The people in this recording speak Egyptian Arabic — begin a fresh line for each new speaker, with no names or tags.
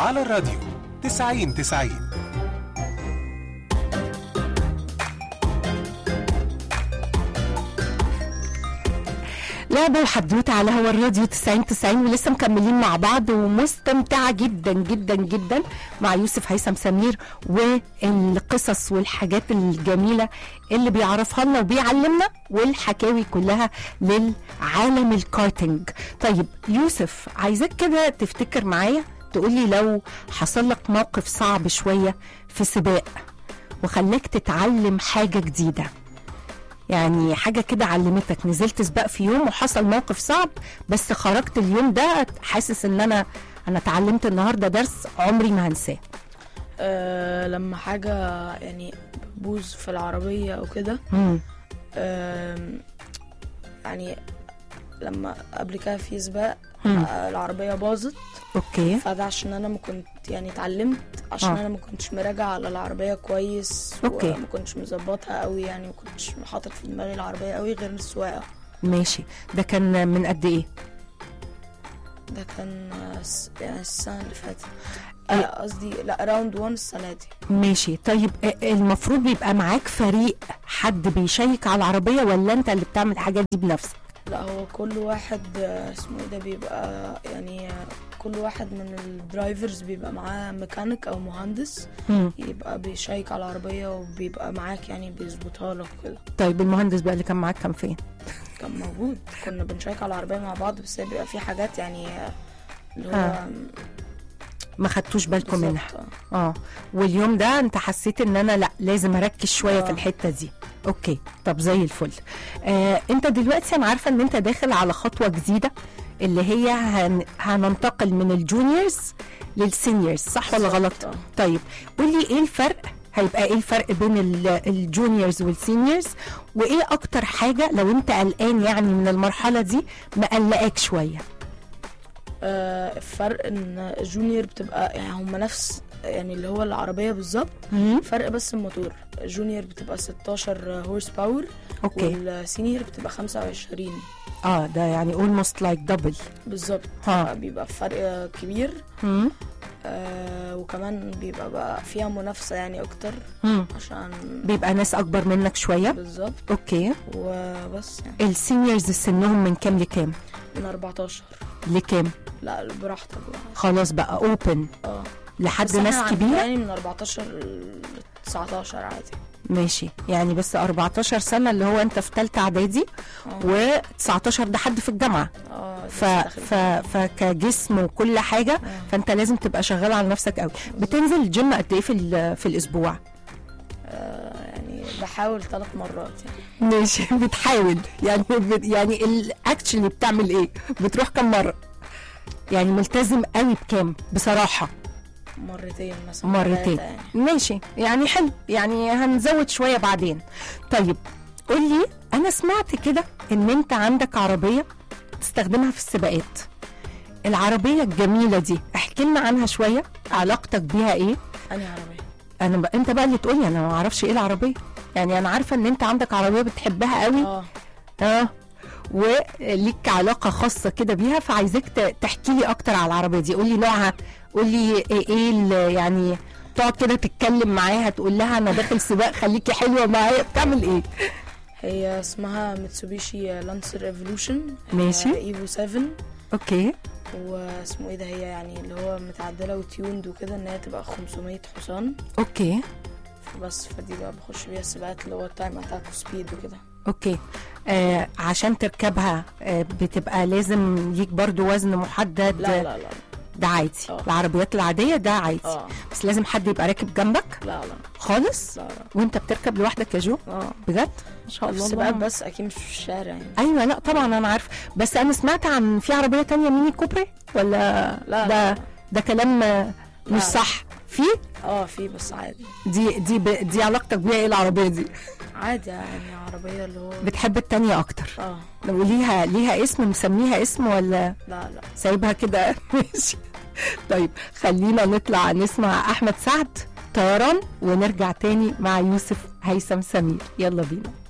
على الراديو 90 90
لعبة وحدوتة على هوا الراديو 90 90 ولسه مكملين مع بعض ومستمتعة جدا جدا جدا مع يوسف هيثم سمير والقصص والحاجات الجميلة اللي بيعرفها لنا وبيعلمنا والحكاوي كلها للعالم الكارتنج طيب يوسف عايزاك كده تفتكر معايا تقولي لو حصل لك موقف صعب شوية في سباق وخلاك تتعلم حاجة جديدة يعني حاجة كده علمتك نزلت سباق في يوم وحصل موقف صعب بس خرجت اليوم ده حاسس ان انا انا اتعلمت النهارده درس عمري ما هنساه
أه لما حاجة يعني بوظ في العربية أو كده
مم.
آم، يعني لما قبل كده في سباق
مم.
آه، العربية باظت
اوكي
فده عشان أنا ما كنت يعني اتعلمت عشان
آه.
أنا ما كنتش مراجع على العربية كويس
أوكي.
وما كنتش مظبطها قوي يعني ما كنتش حاطط في دماغي العربية قوي غير السواقة
ماشي ده كان من قد ايه
ده كان آه، س- يعني السنة اللي فاتت
إيه؟
آه، قصدي لا راوند 1 السنة دي
ماشي طيب آه، المفروض بيبقى معاك فريق حد بيشيك على العربية ولا انت اللي بتعمل الحاجات دي بنفسك
لا هو كل واحد آه، اسمه ايه ده بيبقى يعني آه، كل واحد من الدرايفرز بيبقى معاه ميكانيك او مهندس
مم.
يبقى بيشيك على العربية وبيبقى معاك يعني بيظبطها لك كده
طيب المهندس بقى اللي كان معاك كان فين
كان موجود كنا بنشيك على العربية مع بعض بس هي بيبقى في حاجات يعني آه، اللي هو
آه. ما خدتوش بالكم
بالظبط،
منها
آه.
اه واليوم ده انت حسيت ان انا لا لازم اركز شويه
آه.
في الحته دي اوكي طب زي الفل آه انت دلوقتي انا عارفه ان انت داخل على خطوه جديده اللي هي هن... هننتقل من الجونيورز للسينيورز صح ولا
بالظبط،
غلط
آه.
طيب قولي ايه الفرق هيبقى ايه الفرق بين ال- الجونيورز والسينيورز وايه اكتر حاجه لو انت قلقان يعني من المرحله دي مقلقاك شويه
آه، الفرق ان جونيور بتبقى يعني هم نفس يعني اللي هو العربية بالظبط
مم.
فرق بس الموتور جونيور بتبقى 16 هورس باور
اوكي
والسينيور بتبقى 25
اه ده يعني almost like double
بالظبط
ها.
بيبقى فرق كبير
مم.
آه وكمان بيبقى بقى فيها منافسة يعني أكتر
مم.
عشان
بيبقى ناس اكبر منك شويه
بالظبط
اوكي
وبس يعني
السينيورز سنهم من كام لكام
من 14
لكام
لا براحتك بقى
خلاص بقى اوبن
اه
لحد
بس احنا
ناس
عندنا
كبيره
يعني من 14 ل 19 عادي
ماشي يعني بس 14 سنه اللي هو انت في ثالثه اعدادي
اه
و19 ده حد في الجامعه
اه
ف...
لسه داخل
ف... فكجسم وكل حاجه
آه.
فانت لازم تبقى شغال على نفسك قوي بتنزل الجيم قد ايه في ال... في الاسبوع
آه يعني بحاول ثلاث مرات يعني
ماشي بتحاول يعني بت... يعني الاكشلي بتعمل ايه بتروح كم مره يعني ملتزم قوي بكام بصراحه
مرتين مثلا
مرتين
ثلاثة يعني.
ماشي يعني حلو يعني هنزود شويه بعدين طيب قول لي انا سمعت كده ان انت عندك عربيه تستخدمها في السباقات العربيه الجميله دي احكي لنا عنها شويه علاقتك بيها ايه
أنهي عربية
انا ب... انت بقى اللي تقولي انا ما اعرفش ايه العربيه يعني انا عارفه ان انت عندك عربيه بتحبها قوي
اه
اه وليك علاقه خاصه كده بيها فعايزاك ت- تحكي لي اكتر على العربيه دي قولي نوعها قولي ايه, إيه ال- يعني تقعد كده تتكلم معاها تقول لها انا داخل سباق خليكي حلوه معايا بتعمل ايه
هي اسمها ميتسوبيشي لانسر ايفولوشن
ماشي.
ايفو 7
اوكي
واسمه ايه ده هي يعني اللي هو متعدله وتيوند وكده ان هي تبقى 500 حصان
اوكي
فبس فدي بقى بخش بيها السباقات اللي هو التايم اتاك وسبيد وكده
اوكي آه عشان تركبها آه بتبقى لازم ليك برضو وزن محدد
لا لا لا
ده عادي
آه.
العربيات العاديه ده عادي
اه
بس لازم حد يبقى راكب جنبك
لا لا
خالص
لا لا
وانت بتركب لوحدك يا جو
اه
بجد ما شاء
في
الله
السباقات
اللهم
بس اكيد مش في الشارع يعني
ايوه لا طبعا انا عارفه بس انا سمعت عن في عربيه تانية ميني كوبري ولا
لا
ده
لا.
ده كلام آه، مش
لا.
صح في
اه في بس عادي
دي دي ب... دي علاقتك بيها ايه العربيه دي
عادي يعني عربيه اللي هو
بتحب التانية اكتر
اه
لو ليها ليها اسم مسميها اسم ولا
لا لا
سايبها كده ماشي طيب خلينا نطلع نسمع احمد سعد طيران ونرجع تاني مع يوسف هيثم سمير يلا بينا